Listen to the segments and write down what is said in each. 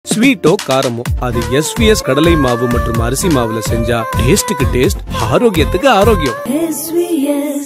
ஸ்வீட்டோ காரமோ அது எஸ்விஎஸ் கடலை மாவு மற்றும் அரிசி மாவுல செஞ்சா டேஸ்டுக்கு டேஸ்ட் ஆரோக்கியத்துக்கு ஆரோக்கியம் SVS.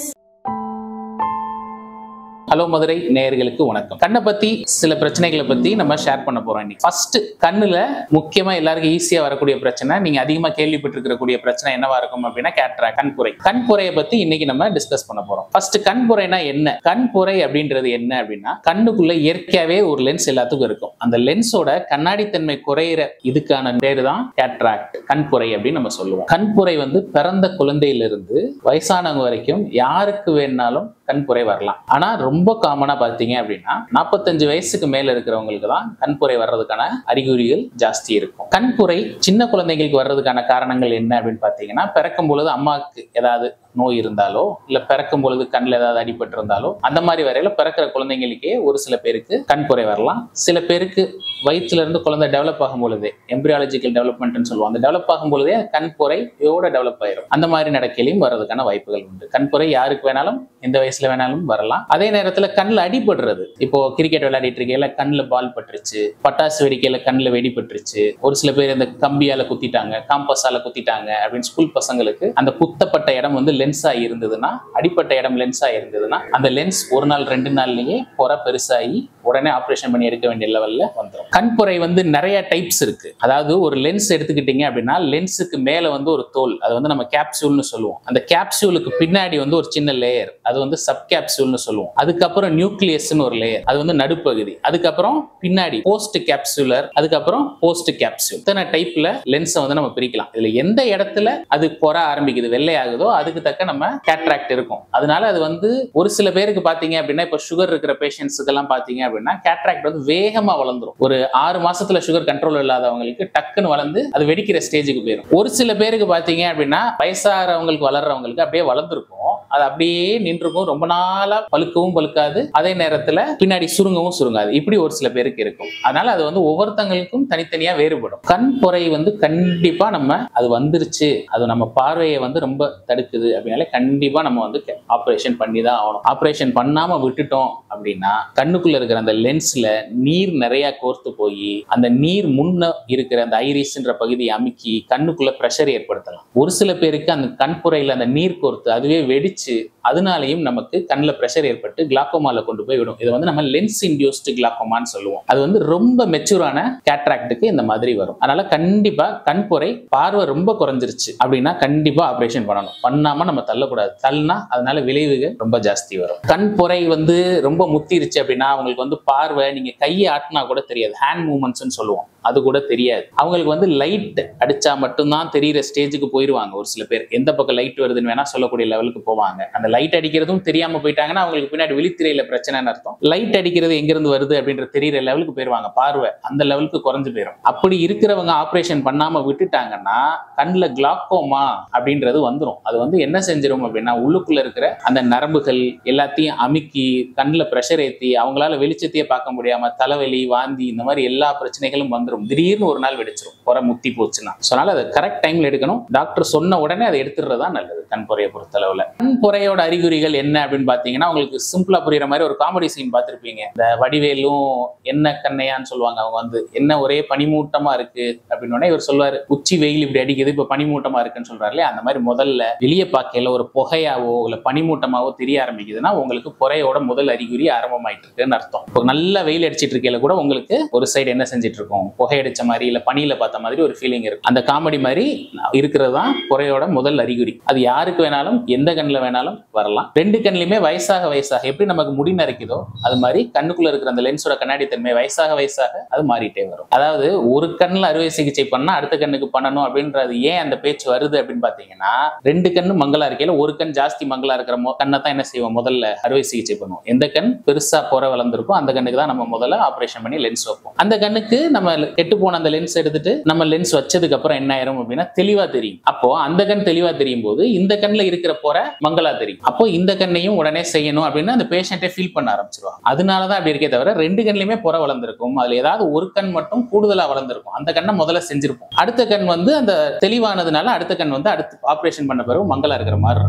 ஹலோ மதுரை நேயர்களுக்கு வணக்கம் கண்ணை பத்தி சில பிரச்சனைகளை பத்தி நம்ம ஷேர் பண்ண போறோம் இன்னைக்கு ஃபர்ஸ்ட் கண்ணுல முக்கியமா எல்லாருக்கும் ஈஸியா வரக்கூடிய பிரச்சனை நீங்க அதிகமா கேள்விப்பட்டிருக்கக்கூடிய பிரச்சனை என்னவா இருக்கும் அப்படின்னா கேட்ரா கண்புரை கண்புரையை பத்தி இன்னைக்கு நம்ம டிஸ்கஸ் பண்ண போறோம் ஃபர்ஸ்ட் கண்புரைனா என்ன கண்புரை அப்படின்றது என்ன அப்படின்னா கண்ணுக்குள்ள இயற்கையாவே ஒரு லென்ஸ் எல்லாத்துக்கும் இருக்கும் அந்த லென்ஸோட கண்ணாடித்தன்மை குறையிற இதுக்கான பேரு தான் கேட்ராக்ட் கண்புரை அப்படின்னு நம்ம சொல்லுவோம் கண்புரை வந்து பிறந்த குழந்தையிலிருந்து வயசானவங்க வரைக்கும் யாருக்கு வேணாலும் கண்புரை வரலாம் ஆனா ரொம்ப காமனா பாத்தீங்க அப்படின்னா நாற்பத்தஞ்சு வயசுக்கு மேல இருக்கிறவங்களுக்கு தான் கண்புரை வர்றதுக்கான அறிகுறிகள் ஜாஸ்தி இருக்கும் கண்புரை சின்ன குழந்தைங்களுக்கு வர்றதுக்கான காரணங்கள் என்ன அப்படின்னு பாத்தீங்கன்னா பிறக்கும் பொழுது அம்மாவுக்கு ஏதாவது நோய் இருந்தாலோ இல்ல பிறக்கும் பொழுது கண்ணில் ஏதாவது அடிபட்டு இருந்தாலோ அந்த மாதிரி வரையில பிறக்கிற குழந்தைங்களுக்கே ஒரு சில பேருக்கு கண்புரை வரலாம் சில பேருக்கு வயிற்றுல இருந்து குழந்தை டெவலப் ஆகும் பொழுதே எம்பிரியாலஜிக்கல் டெவலப்மெண்ட்னு சொல்லுவோம் அந்த டெவலப் ஆகும் பொழுதே கண்புரையோட டெவலப் ஆயிரும் அந்த மாதிரி நடக்கையிலையும் வர்றதுக்கான வாய்ப்புகள் உண்டு கண்புரை யாருக்கு வேணாலும் எந்த வயசுல வேணாலும் வரலாம் அதே நேரத்துல கண்ணில் அடிபடுறது இப்போ கிரிக்கெட் விளையாடிட்டு இருக்கையில கண்ணில் பால் பட்டுருச்சு பட்டாசு வெடிக்கையில கண்ணில் வெடி பட்டுருச்சு ஒரு சில பேர் இந்த கம்பியால குத்திட்டாங்க காம்பஸால குத்திட்டாங்க அப்படின்னு ஸ்கூல் பசங்களுக்கு அந்த குத்தப்பட்ட இடம் வந்து லென்ஸா இருந்ததுன்னா அடிப்பட்ட இடம் லென்ஸா இருந்ததுன்னா அந்த லென்ஸ் ஒரு நாள் ரெண்டு நாள்லயே புற பெருசாகி உடனே ஆபரேஷன் பண்ணி எடுக்க வேண்டிய லெவல்ல வந்துடும் கண்புரை வந்து நிறைய டைப்ஸ் இருக்கு அதாவது ஒரு லென்ஸ் எடுத்துக்கிட்டீங்க அப்படின்னா லென்ஸுக்கு மேல வந்து ஒரு தோல் அது வந்து நம்ம கேப்சூல்னு சொல்லுவோம் அந்த கேப்சூலுக்கு பின்னாடி வந்து ஒரு சின்ன லேயர் அது வந்து சப் கேப்சூல்னு சொல்லுவோம் அதுக்கப்புறம் நியூக்ளியஸ்னு ஒரு லேயர் அது வந்து நடுப்பகுதி அதுக்கப்புறம் பின்னாடி போஸ்ட் கேப்சூலர் அதுக்கப்புறம் போஸ்ட் கேப்சூல் இத்தனை டைப்ல லென்ஸை வந்து நம்ம பிரிக்கலாம் இதுல எந்த இடத்துல அது பொற ஆரம்பிக்குது வெள்ளை ஆகுதோ அதுக்கு தக்க நம்ம கேட்ராக்ட் இருக்கும் அதனால அது வந்து ஒரு சில பேருக்கு பாத்தீங்க அப்படின்னா இப்ப சுகர் இருக்கிற பேஷண்ட்ஸுக்கு எல்லாம் பாத்தீங்க அப்படின்னா கேட்ராக்ட் வந்து வேகமா வளர்ந்துரும் ஒரு ஆறு மாசத்துல சுகர் கண்ட்ரோல் இல்லாதவங்களுக்கு டக்குன்னு வளர்ந்து அது வெடிக்கிற ஸ்டேஜுக்கு போயிடும் ஒரு சில பேருக்கு பாத்தீங்க அப்படின்னா வயசாகிறவங்களுக்கு வளர்றவங்களுக்கு அப்படியே வளர்ந்துருக்கும் அது அப்படியே நின்றுக்கும் ரொம்ப நாளா பழுக்கவும் பழுக்காது அதே நேரத்துல பின்னாடி சுருங்கவும் சுருங்காது இப்படி ஒரு சில பேருக்கு இருக்கும் அதனால அது வந்து ஒவ்வொருத்தங்களுக்கும் தனித்தனியா வேறுபடும் கண் பொறை வந்து கண்டிப்பா நம்ம அது வந்துருச்சு அது நம்ம பார்வையை வந்து ரொம்ப தடுக்குது அப்படின்னாலே கண்டிப்பா நம்ம வந்து ஆப்ரேஷன் பண்ணி தான் ஆகணும் ஆப்ரேஷன் பண்ணாம விட்டுட்டோம் அப்படின்னா கண்ணுக்குள்ள இருக்கிற அந்த லென்ஸ்ல நீர் நிறைய கோர்த்து போய் அந்த நீர் முன்ன இருக்கிற அந்த ஐரிஸ்ன்ற பகுதியை அமுக்கி கண்ணுக்குள்ள ப்ரெஷர் ஏற்படுத்தலாம் ஒரு சில பேருக்கு அந்த கண்புரையில அந்த நீர் கோர்த்து அதுவே வெடிச்சு அதனாலையும் நமக்கு கண்ணில் ப்ரெஷர் ஏற்பட்டு கிளாக்கோமால கொண்டு போய் விடும் இதை வந்து நம்ம லென்ஸ் இன்டியூஸ்டு கிளாக்கோமான்னு சொல்லுவோம் அது வந்து ரொம்ப மெச்சூரான கேட்ராக்டுக்கு இந்த மாதிரி வரும் அதனால கண்டிப்பா கண்புரை பார்வை ரொம்ப குறைஞ்சிருச்சு அப்படின்னா கண்டிப்பா ஆபரேஷன் பண்ணணும் பண்ணாம நம்ம தள்ளக்கூடாது தள்ளினா அதனால விளைவுகள் ரொம்ப ஜாஸ்தி வரும் கண்புரை வந்து ரொம்ப முத்திருச்சு அப்படின்னா அவங்களுக்கு வந்து பார்வை நீங்க கையை ஆட்டினா கூட தெரியாது ஹேண்ட் மூமெண்ட்ஸ்னு சொல்லுவோம் அது கூட தெரியாது அவங்களுக்கு வந்து லைட் அடிச்சா மட்டும்தான் தெரியிற ஸ்டேஜுக்கு போயிடுவாங்க ஒரு சில பேர் எந்த பக்கம் லைட் வருதுன்னு வேணா சொல்லக்கூடிய லெவலுக்கு போவாங்க அந்த லைட் அடிக்கிறதும் தெரியாம போயிட்டாங்கன்னா அவங்களுக்கு பின்னாடி விழித்திரையில பிரச்சனைன்னு அர்த்தம் லைட் அடிக்கிறது எங்கிருந்து வருது அப்படின்ற தெரியிற லெவலுக்கு போயிருவாங்க பார்வை அந்த லெவலுக்கு குறைஞ்சு போயிடும் அப்படி இருக்கிறவங்க ஆபரேஷன் பண்ணாம விட்டுட்டாங்கன்னா கண்ணில் கிளாக்கோமா அப்படின்றது வந்துடும் அது வந்து என்ன செஞ்சிடும் அப்படின்னா உள்ளுக்குள்ள இருக்கிற அந்த நரம்புகள் எல்லாத்தையும் அமுக்கி கண்ணில் ப்ரெஷர் ஏற்றி அவங்களால வெளிச்சத்தையே பார்க்க முடியாம தலைவலி வாந்தி இந்த மாதிரி எல்லா பிரச்சனைகளும் வந்துடும் திடீர்னு ஒரு நாள் வெடிச்சிரும் புற முத்தி போச்சுன்னா ஸோ அதனால அதை கரெக்ட் டைம்ல எடுக்கணும் டாக்டர் சொன்ன உடனே அதை எடுத்துடுறது தான் நல்லது கண் பொறையை பொறுத்தளவுல கண் பொறையோட அறிகுறிகள் என்ன அப்படின்னு பாத்தீங்கன்னா உங்களுக்கு சிம்பிளா புரியுற மாதிரி ஒரு காமெடி சீன் பார்த்திருப்பீங்க இந்த வடிவேலும் என்ன கண்ணையான்னு சொல்லுவாங்க அவங்க வந்து என்ன ஒரே பனிமூட்டமா இருக்கு அப்படின்னு உடனே இவர் சொல்லுவாரு உச்சி வெயில் இப்படி அடிக்குது இப்ப பனிமூட்டமா இருக்குன்னு சொல்றாரு இல்லையா அந்த மாதிரி முதல்ல வெளியே பார்க்கையில ஒரு புகையாவோ இல்ல பனிமூட்டமாவோ தெரிய ஆரம்பிக்குதுன்னா உங்களுக்கு பொறையோட முதல் அறிகுறி ஆரம்பமாயிட்டு இருக்குன்னு அர்த்தம் இப்போ நல்ல வெயில் அடிச்சிட்டு இருக்கையில கூட உங்களுக்கு ஒரு சைடு என்ன செஞ்சுட்டு இருக்கோம் புகையடிச்ச மாதிரி இல்ல பனியில பார்த்த மாதிரி ஒரு ஃபீலிங் இருக்கும் அந்த காமெடி மாதிரி இருக்கிறது தான் பொறையோட முதல் அறிகுறி அது யாருக்கு வேணாலும் எந்த கண்ணில் வேணாலும் வரலாம் ரெண்டு கண்ணிலுமே வயசாக வயசாக எப்படி நமக்கு முடி நரைக்குதோ அது மாதிரி கண்ணுக்குள்ள இருக்கிற அந்த லென்ஸோட கண்ணாடி தன்மை வயசாக வயசாக அது மாறிட்டே வரும் அதாவது ஒரு கண்ணில் அறுவை சிகிச்சை பண்ணா அடுத்த கண்ணுக்கு பண்ணணும் அப்படின்றது ஏன் அந்த பேச்சு வருது அப்படின்னு பாத்தீங்கன்னா ரெண்டு கண்ணு மங்களா இருக்கையில ஒரு கண் ஜாஸ்தி மங்களா இருக்கிற மொ- கண்ணை தான் என்ன செய்வோம் முதல்ல அறுவை சிகிச்சை பண்ணுவோம் எந்த கண் பெருசா புற வளர்ந்துருக்கும் அந்த கண்ணுக்கு தான் நம்ம முதல்ல ஆபரேஷன் பண்ணி லென்ஸ் வைப்போம் அந்த கண்ணுக்கு நம்ம கெட்டு போன அந்த லென்ஸ் எடுத்துட்டு நம்ம லென்ஸ் வச்சதுக்கு அப்புறம் என்ன ஆயிரும் அப்படின்னா தெளிவா தெரியும் அப்போ அந்த கண் தெளிவா தெரியும் போது இந்த கண்ணுல இருக்கிற புற மங்களா தெரியும் அப்போ இந்த கண்ணையும் உடனே செய்யணும் அப்படின்னு அந்த பேஷண்ட்டே ஃபீல் பண்ண ஆரம்பிச்சிருவாங்க அதனாலதான் அப்படி இருக்கே தவிர ரெண்டு கண்ணுலயுமே புற வளர்ந்துருக்கும் அதுல ஏதாவது ஒரு கண் மட்டும் கூடுதலா வளர்ந்துருக்கும் அந்த கண்ணை முதல்ல செஞ்சிருப்போம் அடுத்த கண் வந்து அந்த தெளிவானதுனால அடுத்த கண் வந்து அடுத்து ஆபரேஷன் பண்ண பிறகு மங்களா இருக்கிற மாதிரி இருக்கும்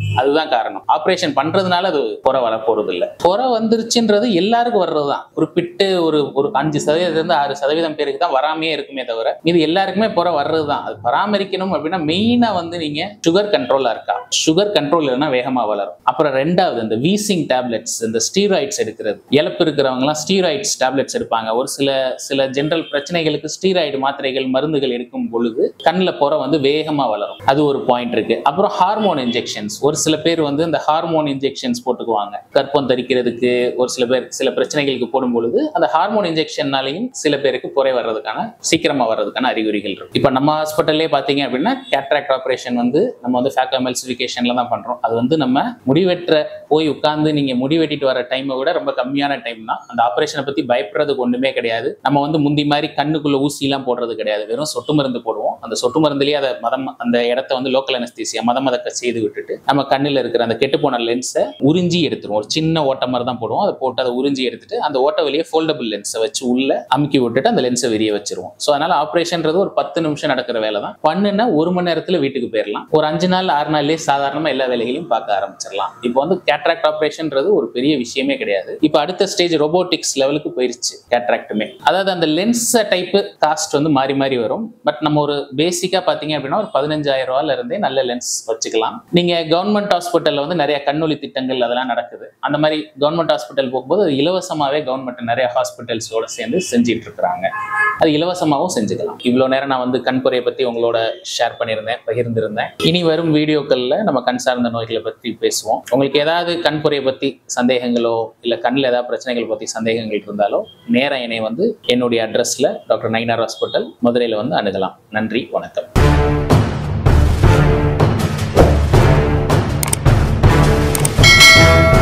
அதுதான் காரணம் ஆபரேஷன் பண்றதுனால அது புற வர போறது இல்ல புற வந்துருச்சுன்றது எல்லாருக்கும் வர்றதுதான் குறிப்பிட்டு ஒரு ஒரு அஞ்சு சதவீதத்துல இருந்து ஆறு சதவீதம் பேருக்கு தான் வராமையே இருக்குமே தவிர இது எல்லாருக்குமே புற வர்றதுதான் அது பராமரிக்கணும் அப்படின்னா மெயினா வந்து நீங்க சுகர் கண்ட்ரோலா இருக்கா சுகர் கண்ட்ரோல் இல்லைன்னா வேகமா வளரும் அப்புறம் ரெண்டாவது இந்த வீசிங் டேப்லெட்ஸ் இந்த ஸ்டீராய்ட்ஸ் எடுக்கிறது இழப்பு இருக்கிறவங்க எல்லாம் ஸ்டீராய்ட்ஸ் டேப்லெட்ஸ் எடுப்பாங்க ஒரு சில சில ஜென்ரல் பிரச்சனைகளுக்கு ஸ்டீராய்டு மாத்திரைகள் மருந்துகள் எடுக்கும் பொழுது கண்ணில் புற வந்து வேகமா வளரும் அது ஒரு பாயிண்ட் இருக்கு அப்புறம் ஹார்மோன் இன்ஜெக்ஷன்ஸ் ஒரு சில பேர் வந்து இந்த ஹார்மோன் இன்ஜெக்ஷன்ஸ் போட்டுக்குவாங்க கற்பம் தரிக்கிறதுக்கு ஒரு சில பேர் சில பிரச்சனைகளுக்கு போடும் பொழுது அந்த ஹார்மோன் இன்ஜெக்ஷன்னாலையும் சில பேருக்கு புரை வர்றதுக்கான சீக்கிரமா வர்றதுக்கான அறிகுறிகள் இருக்கு இப்போ நம்ம ஹாஸ்பிட்டல்லே பார்த்தீங்க அப்படின்னா கேட்ராக்ட் ஆப்ரேஷன் வந்து நம்ம வந்து ஃபேக்கமெல்சிஃபிகேஷன்ல தான் பண்றோம் அது வந்து நம்ம முடிவெற்ற போய் உட்கார்ந்து நீங்க முடிவெட்டிட்டு வர டைமை விட ரொம்ப கம்மியான டைம் தான் அந்த ஆப்ரேஷனை பத்தி பயப்படுறதுக்கு ஒண்ணுமே கிடையாது நம்ம வந்து முந்தி மாதிரி கண்ணுக்குள்ள ஊசிலாம் போடுறது கிடையாது வெறும் சொட்டு மருந்து போடுவோம் அந்த சொட்டு மருந்துலயே அதை மதம் அந்த இடத்த வந்து லோக்கல் அனஸ்தீசியா மத மதக்க செய்து விட்டுட்டு நம்ம கண்ணில் இருக்கிற அந்த கெட்டுப்போன லென்ஸை உறிஞ்சி எடுத்துருவோம் ஒரு சின்ன ஓட்ட மாதிரி தான் போடுவோம் அதை போட்டு அதை உறிஞ்சி எடுத்துட்டு அந்த ஓட்ட வெளியே ஃபோல்டபுள் லென்ஸை வச்சு உள்ள அமுக்கி விட்டுட்டு அந்த லென்ஸை வெளியே வச்சிருவோம் ஸோ அதனால ஆப்ரேஷன்ன்றது ஒரு பத்து நிமிஷம் நடக்கிற வேலை தான் பண்ணுன்னா ஒரு மணி நேரத்துல வீட்டுக்கு போயிடலாம் ஒரு அஞ்சு நாள் ஆறு நாள்லயே சாதாரணமா எல்லா வேலைகளையும் பார்க்க ஆரம்பிச்சிடலாம் இப்போ வந்து கேட்ராக்ட் ஆப்ரேஷன்ன்றது ஒரு பெரிய விஷயமே கிடையாது இப்போ அடுத்த ஸ்டேஜ் ரோபோட்டிக்ஸ் லெவலுக்கு போயிருச்சு கேட்ராக்டுமே அதாவது அந்த லென்ஸ் டைப் காஸ்ட் வந்து மாறி மாறி வரும் பட் நம்ம ஒரு பேசிக்கா பாத்தீங்க அப்படின்னா ஒரு பதினஞ்சாயிரம் ரூபாயில இருந்தே நல்ல லென்ஸ் வச்சுக்கலாம் நீங்க கவர்மெண்ட் ஹாஸ்பிட்டல்ல வந்து நிறைய கண்ணொளி திட்டங்கள் அதெல்லாம் நடக்குது அந்த மாதிரி கவர்மெண்ட் ஹாஸ்பிட்டல் போகும்போது அது இலவசமாவே கவர்மெண்ட் நிறைய ஹாஸ்பிட்டல்ஸோட சேர்ந்து செஞ்சிட்டு இருக்கிறாங்க அது இலவசமாகவும் செஞ்சுக்கலாம் இவ்வளோ நேரம் நான் வந்து கண்புரையை பத்தி உங்களோட ஷேர் பண்ணியிருந்தேன் பகிர்ந்திருந்தேன் இனி வரும் வீடியோக்கள்ல நம்ம கண் சார்ந்த நோய்களை பத்தி பேசுவோம் உங்களுக்கு ஏதாவது கண்புரையை பத்தி சந்தேகங்களோ இல்ல கண்ணில் ஏதாவது பிரச்சனைகள் பத்தி சந்தேகங்கள் இருந்தாலோ நேரா என்னை வந்து என்னுடைய அட்ரஸ்ல டாக்டர் நைனார் ஹாஸ்பிட்டல் மதுரையில வந்து அணுகலாம் நன்றி வணக்கம்